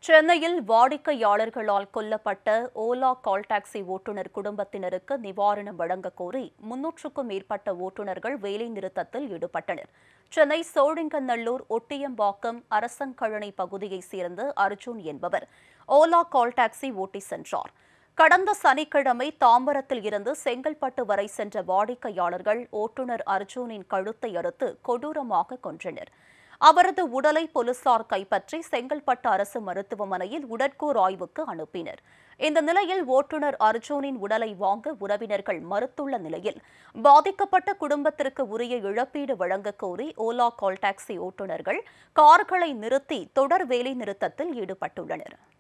சென்னையில் வாடிக்கையாளர்களால் கொல்லப்பட்ட Ola call taxi ஓட்டுநர் குடும்பத்தினருக்கு நிவாரணம் வழங்கக் கோரி முன்னூற்றுக்கும் மேற்பட்ட ஓட்டுநர்கள் வேலைநிறுத்தத்தில் ஈடுபட்டனர் சென்னை சோழிங்கநல்லூர் ஒட்டியம்பாக்கம் அரசங்கழனி பகுதியைச் சேர்ந்த அர்ஜுன் என்பவர் ஓலா கால் டாக்ஸி ஓட்டி சென்றார் கடந்த சனிக்கிழமை தாம்பரத்தில் இருந்து செங்கல்பட்டு வரை சென்ற வாடிக்கையாளர்கள் ஓட்டுநர் அர்ஜுனின் கழுத்தை அறுத்து கொடூரமாக கொன்றனர் அவரது உடலை போலீசார் கைப்பற்றி செங்கல்பட்டு அரசு மருத்துவமனையில் உடற்கூர் ஆய்வுக்கு அனுப்பினர் இந்த நிலையில் ஓட்டுநர் அர்ஜுனின் உடலை வாங்க உறவினர்கள் மறுத்துள்ள நிலையில் பாதிக்கப்பட்ட குடும்பத்திற்கு உரிய இழப்பீடு வழங்கக் கோரி ஓலா கால் டாக்ஸி ஓட்டுநர்கள் கார்களை நிறுத்தி தொடர் வேலை நிறுத்தத்தில் ஈடுபட்டுள்ளனர்